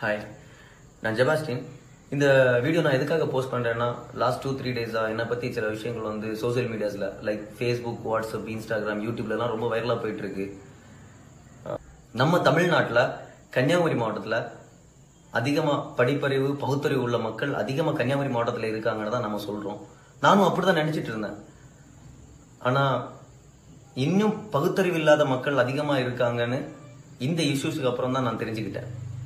hi நான் ஜெபாஸ்டின் இந்த video நான் எதுக்காக போஸ்ட் பண்றேன்னா லாஸ்ட் டூ த்ரீ டேஸா என்னை பத்தி சில விஷயங்கள் வந்து சோஷியல் மீடியாஸ்ல லைக் ஃபேஸ்புக் வாட்ஸ்அப் இன்ஸ்டாகிராம் யூடியூப்லலாம் ரொம்ப வைரலா போயிட்டு இருக்கு நம்ம தமிழ்நாட்டில் கன்னியாகுமரி மாவட்டத்தில் அதிகமாக படிப்பறிவு பகுத்தறிவு உள்ள மக்கள் அதிகமாக கன்னியாகுமரி மாவட்டத்தில் இருக்காங்கன்னு தான் நம்ம சொல்கிறோம் நானும் அப்படி தான் நினச்சிட்டு இருந்தேன் ஆனால் இன்னும் பகுத்தறிவு இல்லாத மக்கள் அதிகமாக இருக்காங்கன்னு இந்த இஷ்யூஸுக்கு அப்புறம் தான் நான் தெரிஞ்சுக்கிட்டேன்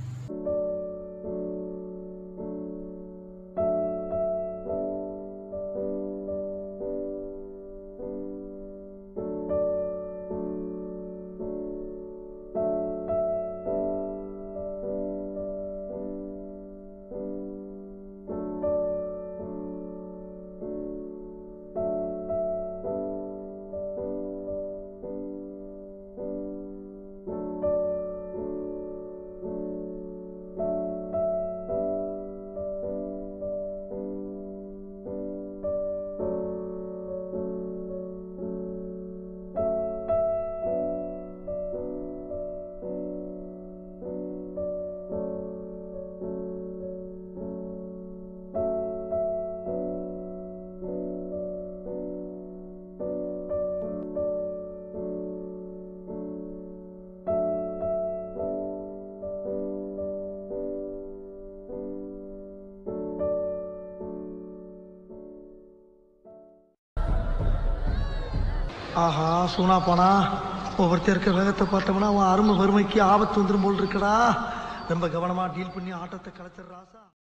ஆஹா சூனா போனா ஒவ்வொருத்தர் இருக்க வேகத்தை பார்த்தோம்னா அவன் அருமை வறுமைக்கு ஆபத்து வந்துடும் போல் இருக்கடா ரொம்ப கவனமா டீல் பண்ணி ஆட்டத்தை கலைச்சிடுறாசா